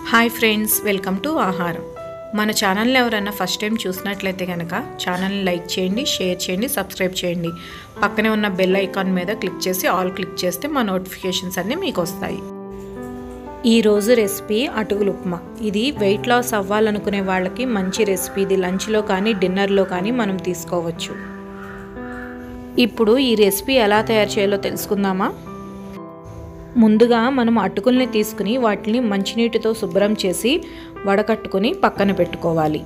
hi friends welcome to ఆహారం మన ఛానల్ని ఎవరైనా ఫస్ట్ టైం చూసినట్లయితే కనుక ఛానల్ని లైక్ చేయండి షేర్ చేయండి సబ్స్క్రైబ్ చేయండి పక్కనే ఉన్న బెల్ ఐకాన్ మీద క్లిక్ చేసి ఆల్ క్లిక్ చేస్తే మా నోటిఫికేషన్స్ అన్నీ మీకు వస్తాయి ఈరోజు రెసిపీ అటుకులు ఉప్మా ఇది వెయిట్ లాస్ అవ్వాలనుకునే వాళ్ళకి మంచి రెసిపీ ఇది లంచ్లో కానీ డిన్నర్లో కానీ మనం తీసుకోవచ్చు ఇప్పుడు ఈ రెసిపీ ఎలా తయారు చేయాలో తెలుసుకుందామా ముందుగా మనం అటుకుల్ని తీసుకుని వాటిని మంచినీటితో శుభ్రం చేసి వడకట్టుకుని పక్కన పెట్టుకోవాలి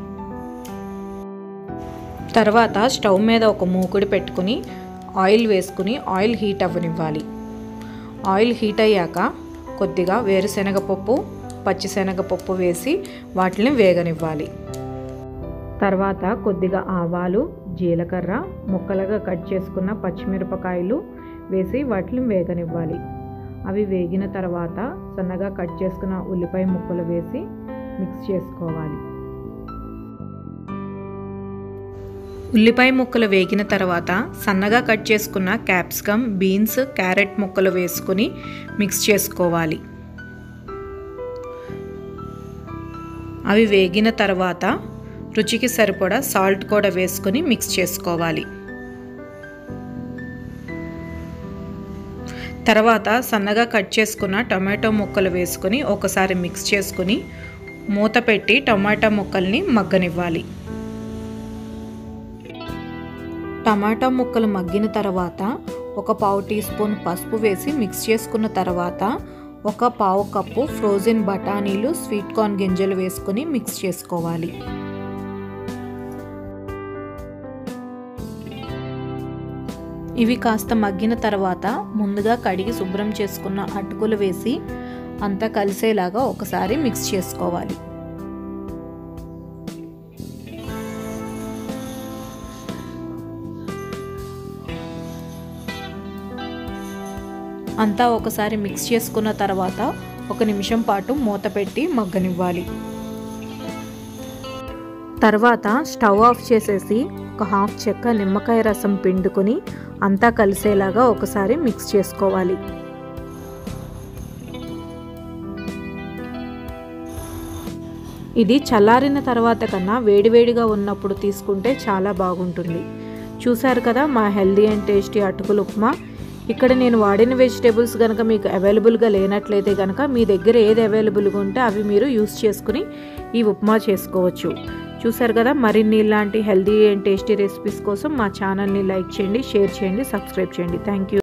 తర్వాత స్టవ్ మీద ఒక మూకుడి పెట్టుకుని ఆయిల్ వేసుకుని ఆయిల్ హీట్ అవ్వనివ్వాలి ఆయిల్ హీట్ అయ్యాక కొద్దిగా వేరుశనగపప్పు పచ్చిశనగపప్పు వేసి వాటిని వేగనివ్వాలి తర్వాత కొద్దిగా ఆవాలు జీలకర్ర ముక్కలుగా కట్ చేసుకున్న పచ్చిమిరపకాయలు వేసి వాటిని వేగనివ్వాలి అవి వేగిన తర్వాత సన్నగా కట్ చేసుకున్న ఉల్లిపాయ ముక్కలు వేసి మిక్స్ చేసుకోవాలి ఉల్లిపాయ ముక్కలు వేగిన తర్వాత సన్నగా కట్ చేసుకున్న క్యాప్సికమ్ బీన్స్ క్యారెట్ ముక్కలు వేసుకుని మిక్స్ చేసుకోవాలి అవి వేగిన తర్వాత రుచికి సరిపడా సాల్ట్ కూడా వేసుకొని మిక్స్ చేసుకోవాలి తర్వాత సన్నగా కట్ చేసుకున్న టమాటో ముక్కలు వేసుకొని ఒకసారి మిక్స్ చేసుకుని మూత పెట్టి టమాటా ముక్కల్ని మగ్గనివ్వాలి టమాటా ముక్కలు మగ్గిన తర్వాత ఒక పావు టీ స్పూన్ పసుపు వేసి మిక్స్ చేసుకున్న తర్వాత ఒక పావు కప్పు ఫ్రోజన్ బఠానీలు స్వీట్ కార్న్ గింజలు వేసుకొని మిక్స్ చేసుకోవాలి ఇవి కాస్త మగ్గిన తర్వాత ముందుగా కడిగి శుభ్రం చేసుకున్న అటుకులు వేసి అంతా కలిసేలాగా ఒకసారి మిక్స్ చేసుకోవాలి అంతా ఒకసారి మిక్స్ చేసుకున్న తర్వాత ఒక నిమిషం పాటు మూత పెట్టి మగ్గనివ్వాలి తర్వాత స్టవ్ ఆఫ్ చేసేసి ఒక హాఫ్ చెక్క నిమ్మకాయ రసం పిండుకొని అంతా కలిసేలాగా ఒకసారి మిక్స్ చేసుకోవాలి ఇది చల్లారిన తర్వాత కన్నా వేడివేడిగా ఉన్నప్పుడు తీసుకుంటే చాలా బాగుంటుంది చూసారు కదా మా హెల్దీ అండ్ టేస్టీ అటుకులు ఉప్మా ఇక్కడ నేను వాడిన వెజిటేబుల్స్ కనుక మీకు అవైలబుల్గా లేనట్లయితే కనుక మీ దగ్గర ఏది అవైలబుల్గా ఉంటే అవి మీరు యూస్ చేసుకుని ఈ ఉప్మా చేసుకోవచ్చు చూసారు కదా మరిన్ని ఇలాంటి హెల్దీ అండ్ టేస్టీ రెసిపీస్ కోసం మా ఛానల్ని లైక్ చేయండి షేర్ చేయండి సబ్స్క్రైబ్ చేయండి థ్యాంక్ యూ